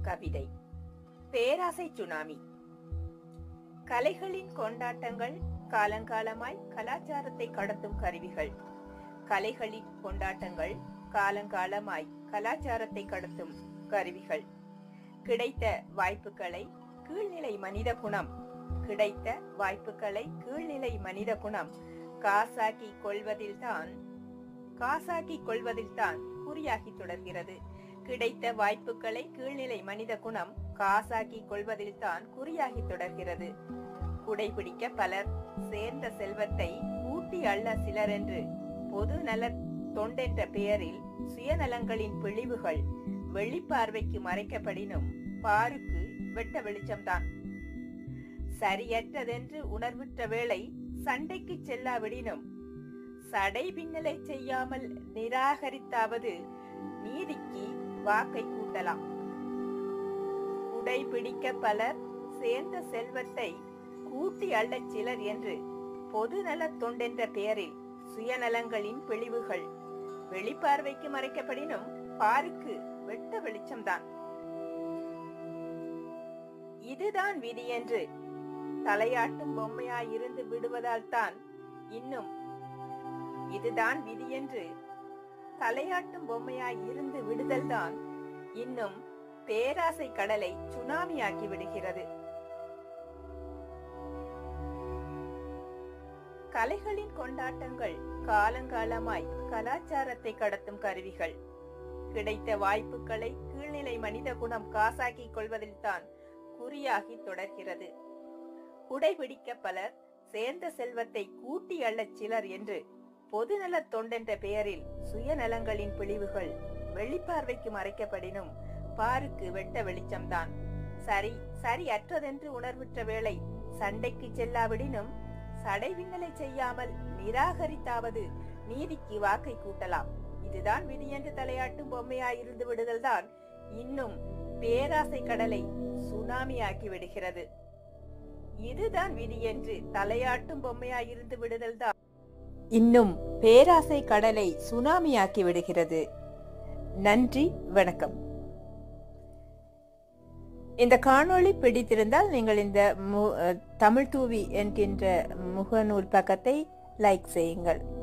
கவிதை பேராசை சுனாமி கலைகளின் கொண்டாட்டங்கள் காலங்காலமாய் கலாச்சாரத்தை கடத்தும் கருவிகள் கலைகளின் கொண்டாட்டங்கள் காலங்காலமாய் கலாச்சாரத்தை கடத்தும் கருவிகள் கிடைத்த வாய்ப்புகளை கீழ்நிலை மனித குணம் கிடைத்த வாய்ப்புகளை கீழ்நிலை மனித குணம் காசாக்கி கொள்வதில்தான் காசாக்கி கொள்வதில்தான் குறியாகி தொடர்கிறது கிடைத்த வாய்ப்புகளை கீழ்நிலை மனித குணம் காசாக்கி கொள்வதில்தான் குறியாகி தொடர்கிறது குடைபிடிக்க பலர் சேர்ந்த செல்வத்தை கூட்டி அள்ள சிலர் என்று பொது நல தொண்டென்ற பெயரில் சுயநலங்களின் பிழிவுகள் வெளிப்பார்வைக்கு மறைக்கப்படினும் பாருக்கு வெட்ட வெளிச்சம்தான் சரியற்றதென்று உணர்வுற்ற வேளை சண்டைக்கு செல்லாவிடினும் சடை பின்னலை செய்யாமல் நிராகரித்தாவது நீதிக்கு வாக்கை கூட்டலாம் குடைபிடிக்க பலர் சேர்ந்த செல்வத்தை கூட்டி அள்ளச் சிலர் என்று பொது நலத் தொண்டென்ற பெயரில் சுயநலங்களின் பிழிவுகள் வெளிப்பார்வைக்கு மறைக்கப்படினும் பாருக்கு வெட்ட வெளிச்சம்தான் இதுதான் விதி என்று தலையாட்டும் பொம்மையாயிருந்து விடுவதால் தான் இன்னும் இதுதான் விதி என்று தலையாட்டும் பொம்மையாய் இருந்து விடுதல்தான் இன்னும் பேராசை கடலை சுனாமியாக்கி விடுகிறது கலைகளின் கொண்டாட்டங்கள் காலங்காலமாய் கலாச்சாரத்தை கடத்தும் கருவிகள் கிடைத்த வாய்ப்புகளை கீழ்நிலை மனித குணம் காசாக்கிக் கொள்வதில்தான் குறியாகி தொடர்கிறது குடைபிடிக்க பலர் சேர்ந்த செல்வத்தை கூட்டி அள்ளச் சிலர் என்று பொதுநலத் தொண்டென்ற பெயரில் சுயநலங்களின் பிழிவுகள் வெளிப்பார்வைக்கு மறைக்கப்படினும் பாருக்கு வெட்ட வெளிச்சம்தான் சரி சரி அற்றதென்று உணர்வுற்ற வேளை சண்டைக்கு செல்லாவிடினும் சடைவின்னலை செய்யாமல் நிராகரித்தாவது நீதிக்கு வாக்கை கூட்டலாம் இதுதான் விதி என்று தலையாட்டும் பொம்மையாயிருந்து விடுதல்தான் இன்னும் பேராசை கடலை சுனாமியாக்கி விடுகிறது இதுதான் விதி என்று தலையாட்டும் பொம்மையாயிருந்து விடுதல்தான் இன்னும் பேராசை கடலை சுனாமியாக்கி விடுகிறது நன்றி வணக்கம் இந்த காணொளி பிடித்திருந்தால் நீங்கள் இந்த மு- அஹ், தமிழ் தூவி என்கின்ற முகநூல் பக்கத்தை லைக் செய்யுங்கள்